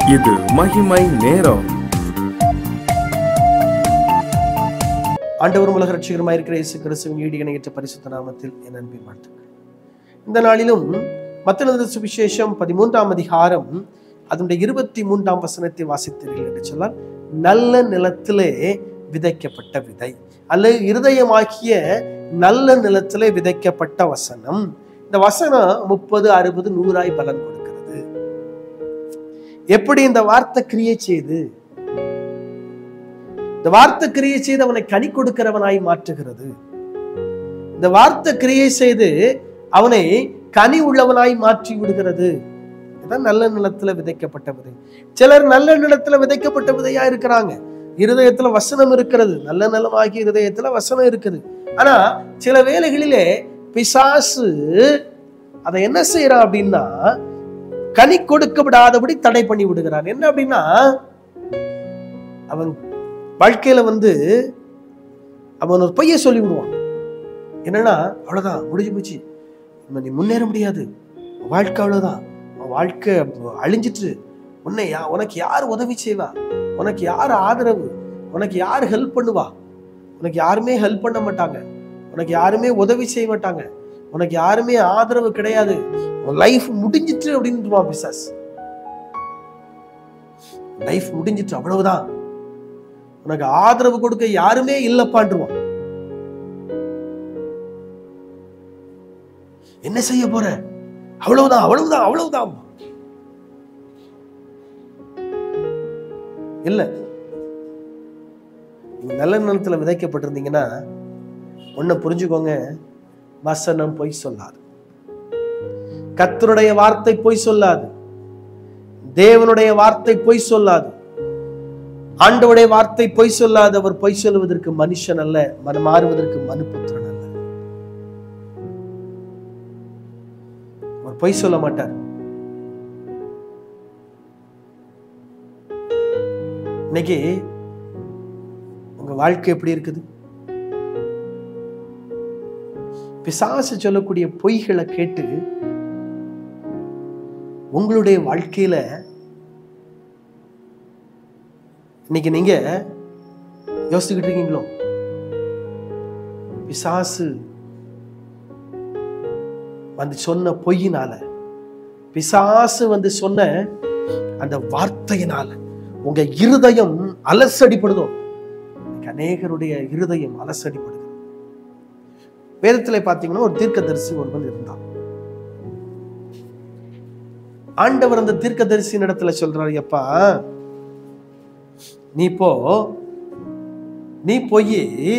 இது மகிமை நேரம் ஆண்டவரும் உலக ரட்சிகரமாக இருக்கிற இயேசு கிறிஸ்துவின் ஈடு இணையற்ற பரிசுத்த நாமத்தில் என் அன்பின் வாழ்த்துக்கள் இந்த நாளிலும் மத்திய சுவிசேஷம் பதிமூன்றாம் அதிகாரம் அதனுடைய இருபத்தி மூன்றாம் வசனத்தை வாசித்தீர்கள் என்று சொன்னால் நல்ல நிலத்திலே விதைக்கப்பட்ட விதை அல்லது இருதயமாக்கிய நல்ல நிலத்திலே விதைக்கப்பட்ட வசனம் இந்த வசனம் முப்பது அறுபது நூறாய் பலன் கொடுக்கிறது எப்படி இந்த வார்த்தை கிரியை செய்து இந்த வார்த்தை கிரியை செய்து அவனை கனி கொடுக்கிறவனாய் மாற்றுகிறது இந்த வார்த்தை கிரியை செய்து அவனை கனி உள்ளவனாய் மாற்றி விடுகிறது இதான் நல்ல நிலத்துல விதைக்கப்பட்ட விதை சிலர் நல்ல நிலத்துல விதைக்கப்பட்ட விதையா இருக்கிறாங்க இருதயத்துல வசனம் இருக்கிறது நல்ல நிலமாகி இருதயத்துல வசனம் இருக்குது ஆனா சில வேளைகளிலே பிசாசு அதை என்ன செய்யறான் அப்படின்னா கனி கொடுக்க விடாதபடி தடை பண்ணி விடுகிறான் என்ன அப்படின்னா அவன் வாழ்க்கையில வந்து அவன் ஒரு பொய்யை சொல்லி விடுவான் என்னன்னா அவ்வளவுதான் முடிஞ்சு போச்சு இனிமே நீ முன்னேற முடியாது உன் வாழ்க்கை அவ்வளவுதான் உன் வாழ்க்கை அழிஞ்சிட்டு உன்னை யா உனக்கு யார் உதவி செய்வா உனக்கு யார் ஆதரவு உனக்கு யார் ஹெல்ப் பண்ணுவா உனக்கு யாருமே ஹெல்ப் பண்ண மாட்டாங்க உனக்கு யாருமே உதவி செய்ய மாட்டாங்க உனக்கு யாருமே ஆதரவு கிடையாது உன் லைஃப் முடிஞ்சிட்டு அப்படின்னு பிசாஸ் லைஃப் முடிஞ்சிட்டு அவ்வளவுதான் உனக்கு ஆதரவு கொடுக்க யாருமே இல்லப்பான்றுவான் என்ன செய்ய போற அவ்வளவுதான் அவ்வளவுதான் அவ்வளவுதான் இல்ல நீங்க நல்ல நிலத்துல விதைக்கப்பட்டிருந்தீங்கன்னா ஒண்ணு புரிஞ்சுக்கோங்க வசனம் பொய் சொல்லாது கத்தருடைய வார்த்தை பொய் சொல்லாது தேவனுடைய வார்த்தை பொய் சொல்லாது ஆண்டவருடைய வார்த்தை பொய் சொல்லாது அவர் பொய் சொல்லுவதற்கு மனுஷன் அல்ல மன மாறுவதற்கு மனுபுத்திரன் அல்ல அவர் பொய் சொல்ல மாட்டார் இன்னைக்கு உங்க வாழ்க்கை எப்படி இருக்குது பிசாசு சொல்லக்கூடிய பொய்களை கேட்டு உங்களுடைய வாழ்க்கையில இன்னைக்கு நீங்க யோசிச்சுக்கிட்டு இருக்கீங்களோ பிசாசு வந்து சொன்ன பொய்யினால பிசாசு வந்து சொன்ன அந்த வார்த்தையினால உங்க இருதயம் அலசடிப்படுதோ இன்னைக்கு அநேகருடைய இருதயம் அலசடிப்படுது வேதத்துல பாத்தீங்கன்னா ஒரு தீர்க்கதரிசி ஒருவன் இருந்தான் ஆண்டவர் அந்த தீர்க்கதரிசியின் இடத்துல சொல்றாரு எப்பா நீ போ நீ போய்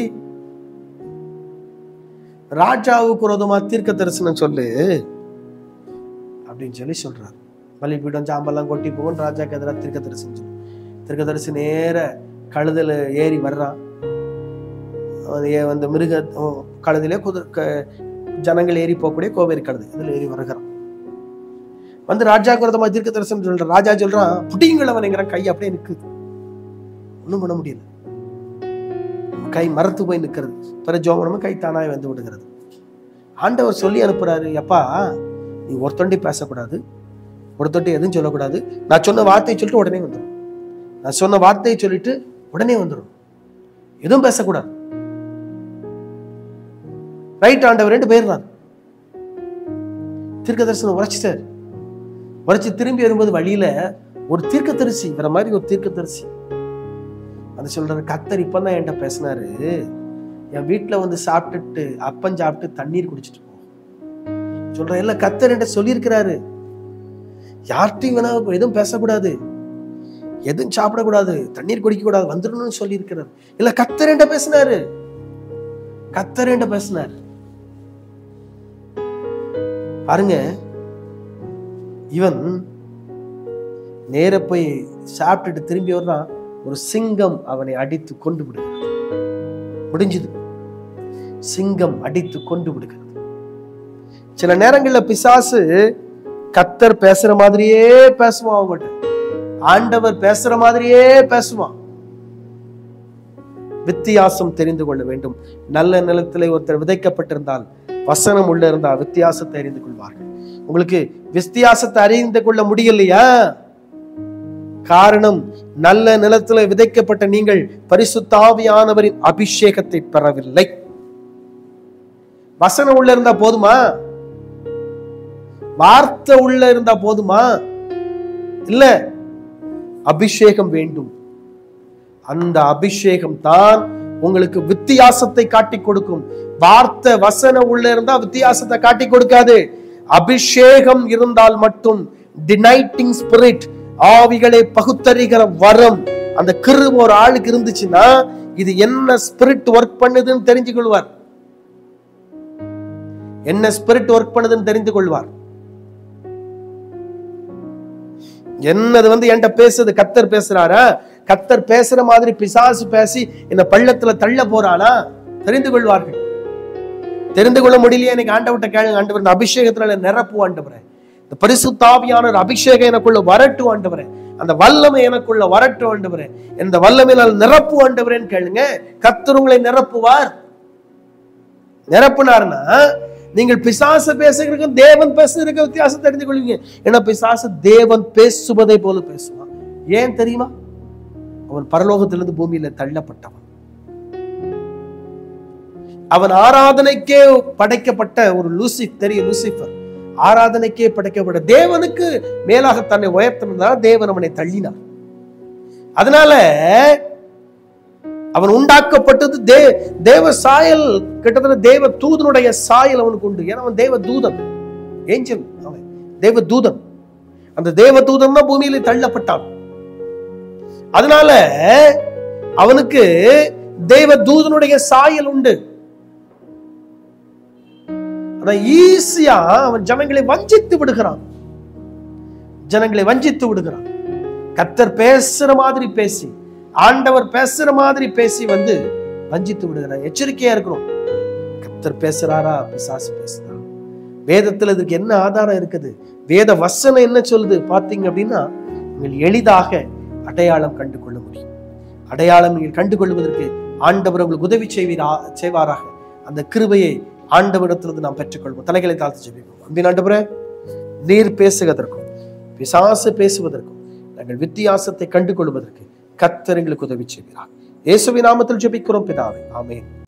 ராஜாவுக்கு விரோதமா தீர்க்க தரிசனம் சொல்லு அப்படின்னு சொல்லி சொல்றாரு பலிபீடம் சாம்பெல்லாம் கொட்டி போகும் ராஜாக்கு எதிராக தீர்க்க தரிசனம் சொல்லு தீர்க்க தரிசி நேர கழுதுல ஏறி வர்றான் அது ஏ- அந்த மிருக கழுதிலே குதிர க- ஜனங்கள் ஏறி போகக்கூடிய கோவேரி கழுது இதுல ஏறி வருகிறான் வந்து ராஜாவுக்கு விரோதமா தீர்க்க தரிசனம் சொல்றான் ராஜா சொல்றான் புட்டிங்கள் அவனுங்கிற கை அப்படியே நிக்குது ஒண்ணும் பண்ண முடியல கை மரத்து போய் நிற்கிறது பிற ஜோமனமும் கை தானாய் வந்து விடுகிறது ஆண்டவர் சொல்லி அனுப்புறாரு எப்பா நீ ஒருத்தொண்டி பேசக்கூடாது ஒருத்தொண்டி எதுவும் சொல்லக்கூடாது நான் சொன்ன வார்த்தையை சொல்லிட்டு உடனே வந்துடும் நான் சொன்ன வார்த்தையை சொல்லிட்டு உடனே வந்துடும் எதுவும் பேசக்கூடாது ரைட் ஆண்டவர் ரெண்டு போயிடுறாரு தீர்க்க தரிசனம் உரைச்சிட்டார் உரைச்சு திரும்பி வரும்போது வழியில ஒரு தீர்க்கதரிசி இவர மாதிரி ஒரு தீர்க்கதரிசி அது சொல்றாரு கத்தர் இப்பதான் என்கிட்ட பேசினாரு என் வீட்டுல வந்து சாப்பிட்டுட்டு அப்பம் சாப்பிட்டு தண்ணீர் குடிச்சிட்டு போ சொல்றேன் இல்ல கத்தர் என்கிட்ட சொல்லியிருக்கிறாரு யார்கிட்டையும் வேணா எதுவும் பேசக்கூடாது எதுவும் சாப்பிடக்கூடாது தண்ணீர் குடிக்க கூடாது வந்துடணும்னு சொல்லியிருக்கிறார் இல்ல கத்தர் என்கிட்ட பேசினாரு கத்தர் என்கிட்ட பேசினார் பாருங்க இவன் நேர போய் சாப்பிட்டுட்டு திரும்பி வர்றான் ஒரு சிங்கம் அவனை அடித்து கொண்டு விடுகிறது முடிஞ்சது சிங்கம் அடித்து கொண்டு விடுகிறது சில நேரங்கள்ல பிசாசு கத்தர் பேசுற மாதிரியே பேசுவான் அவங்ககிட்ட ஆண்டவர் பேசுற மாதிரியே பேசுவான் வித்தியாசம் தெரிந்து கொள்ள வேண்டும் நல்ல நிலத்திலே ஒருத்தர் விதைக்கப்பட்டிருந்தால் வசனம் உள்ள இருந்தால் வித்தியாசத்தை அறிந்து கொள்வார்கள் உங்களுக்கு வித்தியாசத்தை அறிந்து கொள்ள முடியலையா காரணம் நல்ல நிலத்துல விதைக்கப்பட்ட நீங்கள் பரிசுத்தாவியானவரின் அபிஷேகத்தை பெறவில்லை வசனம் உள்ள இருந்தா போதுமா வார்த்தை உள்ள இருந்தா போதுமா இல்ல அபிஷேகம் வேண்டும் அந்த அபிஷேகம் தான் உங்களுக்கு வித்தியாசத்தை காட்டி கொடுக்கும் வார்த்தை வசனம் உள்ள இருந்தா வித்தியாசத்தை காட்டி கொடுக்காது அபிஷேகம் இருந்தால் மட்டும் டினைட்டிங் ஸ்பிரிட் ஆவிகளை பகுத்தறிகிற வரம் அந்த கிருப ஒரு ஆளுக்கு இருந்துச்சுன்னா இது என்ன ஸ்பிரிட் ஒர்க் பண்ணுதுன்னு தெரிஞ்சு கொள்வார் என்ன ஸ்பிரிட் ஒர்க் பண்ணுதுன்னு தெரிந்து கொள்வார் என்னது வந்து என்கிட்ட பேசுது கத்தர் பேசுறாரா கத்தர் பேசுற மாதிரி பிசாசு பேசி இந்த பள்ளத்துல தள்ள போறானா தெரிந்து கொள்வார்கள் தெரிந்து கொள்ள முடியலையே எனக்கு ஆண்டவர்கிட்ட கேளுங்க ஆண்டவர் இந்த அபிஷேகத்துல நிரப்பு ஆண்டவரே இந்த பரிசுத்தாவியான ஒரு அபிஷேகம் எனக்குள்ள வரட்டும் ஆண்டவரே அந்த வல்லமை எனக்குள்ள வரட்டும் ஆண்டவரே இந்த வல்லமையினால் நிரப்பு ஆண்டவரேன்னு கேளுங்க கத்தர் உங்களை நிரப்புவார் நிரப்புனார்னா நீங்கள் பிசாச பேசுகிறதுக்கும் தேவன் பேசுறதுக்கு வித்தியாசம் தெரிந்து கொள்வீங்க ஏன்னா பிசாசு தேவன் பேசுவதை போல பேசுவான் ஏன் தெரியுமா அவன் பரலோகத்திலிருந்து பூமியில தள்ளப்பட்டவன் அவன் ஆராதனைக்கே படைக்கப்பட்ட ஒரு லூசி தெரியும் லூசிஃபர் ஆராதனைக்கே படைக்கப்பட்ட தேவனுக்கு மேலாக தன்னை உயர்த்தினார் தேவன் அவனை தள்ளினார் அதனால அவன் உண்டாக்கப்பட்டது தே தேவ சாயல் கிட்டத்தட்ட தேவ தூதனுடைய சாயல் அவனுக்கு உண்டு ஏன்னா அவன் தேவ தூதன் ஏஞ்சல் அவன் தேவ தூதன் அந்த தேவ தூதன் தான் பூமியில தள்ளப்பட்டான் அதனால அவனுக்கு தேவ தூதனுடைய சாயல் உண்டு அதான் ஈஸியா அவன் ஜனங்களை வஞ்சித்து விடுகிறான் ஜனங்களை வஞ்சித்து விடுகிறான் கத்தர் பேசுற மாதிரி பேசி ஆண்டவர் பேசுற மாதிரி பேசி வந்து வஞ்சித்து விடுகிறார் எச்சரிக்கையா இருக்கணும் கத்தர் பேசுறாரா பிசாசு பேசுறாரா வேதத்துல இதுக்கு என்ன ஆதாரம் இருக்குது வேத வசனம் என்ன சொல்லுது பாத்தீங்க அப்படின்னா நீங்கள் எளிதாக அடையாளம் கண்டு கொள்ள முடியும் அடையாளம் நீங்கள் கண்டு கொள்வதற்கு ஆண்டவர் உங்களுக்கு உதவி செய்வீரா செய்வாராக அந்த கிருபையை ஆண்டவரிடத்திலிருந்து நாம் பெற்றுக்கொள்வோம் தலைகளை தாழ்த்து ஜெபிப்போம் அன்பின் ஆண்டவரே நீர் பேசுவதற்கும் பிசாசு பேசுவதற்கும் நாங்கள் வித்தியாசத்தை கண்டு கொள்வதற்கு கத்தர் எங்களுக்கு உதவி செய்கிறார் இயேசுவின் நாமத்தில் ஜெபிக்கிறோம் பிதாவே ஆமென்